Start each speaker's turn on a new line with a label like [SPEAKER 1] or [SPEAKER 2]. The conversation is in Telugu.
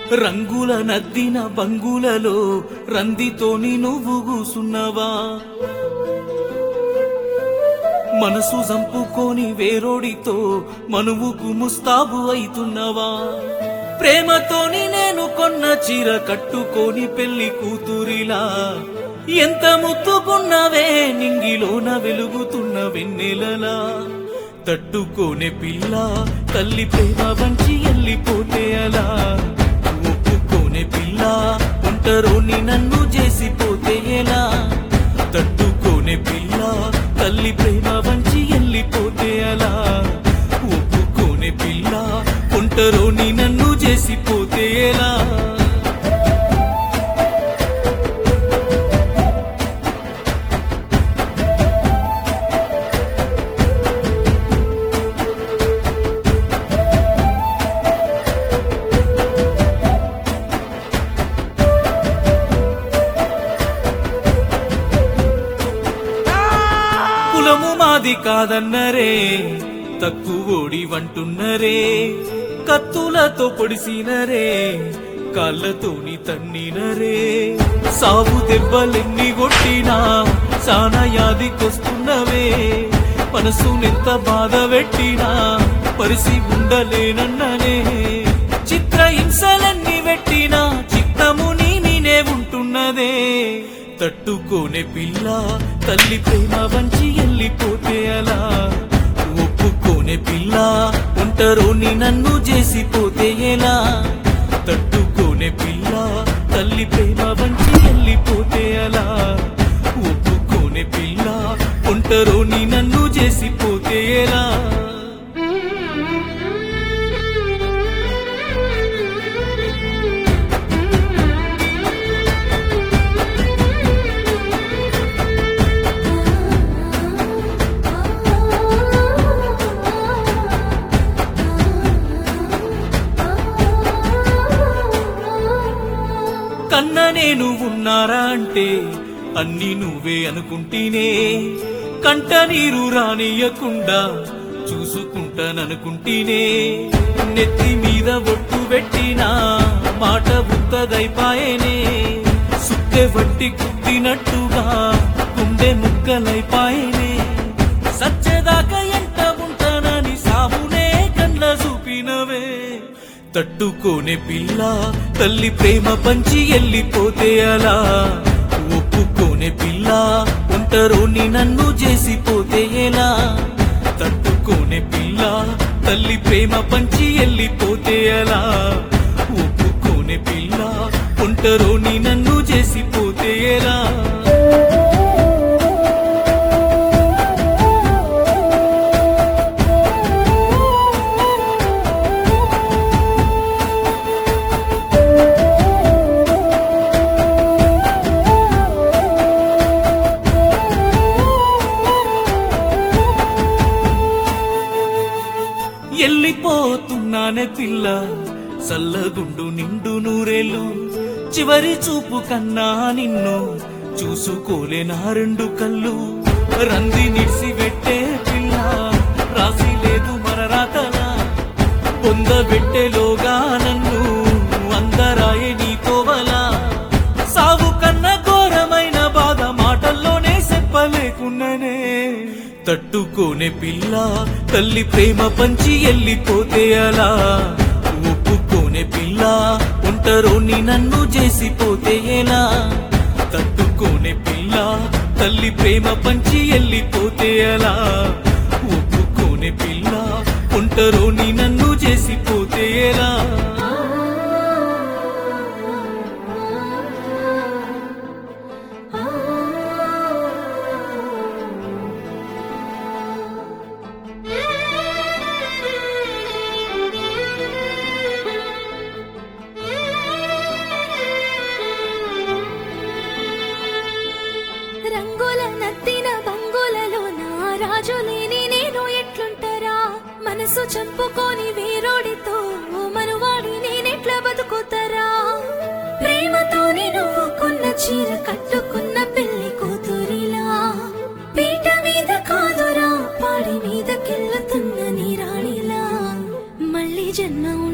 [SPEAKER 1] రంగుల నద్దిన బంగులలో రందితోని నువ్వు కూసున్నవా మనసు చంపుకొని వేరోడితో మనువుకు ముస్తాబు అయితున్నవా ప్రేమతోని నేను కొన్న చీర కట్టుకొని పెళ్లి కూతురిలా ఎంత ముత్తుకున్నవే నింగిలోన వెలుగుతున్న వెన్నెలలా తట్టుకోనే పిల్ల తల్లి ప్రేమ వంచి ఎల్లిపోతే అలా ఒప్పుకోనే పిల్ల ఒంటరోని నన్ను చేసిపోతే ఎలా తట్టుకోనే పిల్ల తల్లి ప్రేమ వంచి ఎల్లిపోతే అలా ఒప్పుకోనే పిల్ల ఒంటరోని నన్ను చేసిపోతే ఎలా కులము మాది కాదన్నరే తక్కువోడి వంటున్నరే కత్తులతో పొడిసినరే కాళ్ళతోని తన్నినరే సాగు దెబ్బలెన్ని కొట్టినా సానా యాదికొస్తున్నవే మనసునెంత బాధ పెట్టినా పరిసి ఉండలేనన్ననే చిత్ర హింసలన్నీ పెట్టినా చిత్తము నీ నేనే ఉంటున్నదే తట్టుకోనే పిల్ల తల్లి ప్రేమ వంచి ఎల్లిపోతే అలా ఒప్పుకోనే పిల్ల ఒంటరోని నన్ను చేసిపోతే ఎలా తట్టుకోనే పిల్ల తల్లి ప్రేమ వంచి ఎల్లిపోతే అలా ఒప్పుకోనే పిల్ల ఒంటరోని నన్ను చేసిపోతే ఎలా కన్న నేను ఉన్నారా అంటే అన్ని నువ్వే అనుకుంటేనే కంట నీరు రానియకుండా చూసుకుంటాననుకుంటేనే నెత్తి మీద ఒట్టు పెట్టినా మాట బుత్తదైపాయనే సుత్తె వట్టి కుట్టినట్టుగా గుండె ముక్కలైపాయనే సచ్చేదాకా ఎంట ఉంటానని సామునే కండ్ల చూపినవే తట్టుకోనే పిల్ల తల్లి ప్రేమ పంచి ఎల్లిపోతే అలా ఒప్పుకోనే పిల్ల ఒంటరోని నన్ను చేసిపోతే ఎలా తట్టుకోనే పిల్ల తల్లి ప్రేమ పంచి ఎల్లిపోతే అలా ఒప్పుకోనే పిల్ల ఒంటరోని నన్ను చేసిపోతే ఎలా ఎల్లిపోతున్నానే పిల్ల సల్లగుండు నిండు నూరేళ్ళు చివరి చూపు కన్నా నిన్ను చూసుకోలే నా రెండు కళ్ళు రంది నిడిసి పెట్టే పిల్ల రాసి లేదు మన రాతలా పొందబెట్టేలోగా నన్ను అందరాయే నీతోవలా సాగు కన్నా ఘోరమైన బాధ మాటల్లోనే చెప్పలేకున్ననే తట్టుకోనే పిల్ల తల్లి ప్రేమ పంచి ఎల్లిపోతే అలా ఒప్పుకోనే పిల్ల ఒంటరోని నన్ను చేసిపోతే ఎలా తట్టుకోనే పిల్ల తల్లి ప్రేమ పంచి ఎల్లిపోతే అలా ఒప్పుకోనే పిల్ల ఒంటరోని నన్ను చేసిపోతే ఎలా
[SPEAKER 2] రంగుల నత్తిన బంగులలో నా రాజు లేని నేను ఎట్లుంటరా మనసు చంపుకొని వేరోడితో మనువాడి నేనెట్లా బతుకుతారా ప్రేమతోని నువ్వు కొన్న చీర కట్టుకున్న పెళ్లి కూతురిలా పీట మీద కాదురా పాడి మీద కెళ్ళుతున్న నీ రాణిలా మళ్ళీ జన్మ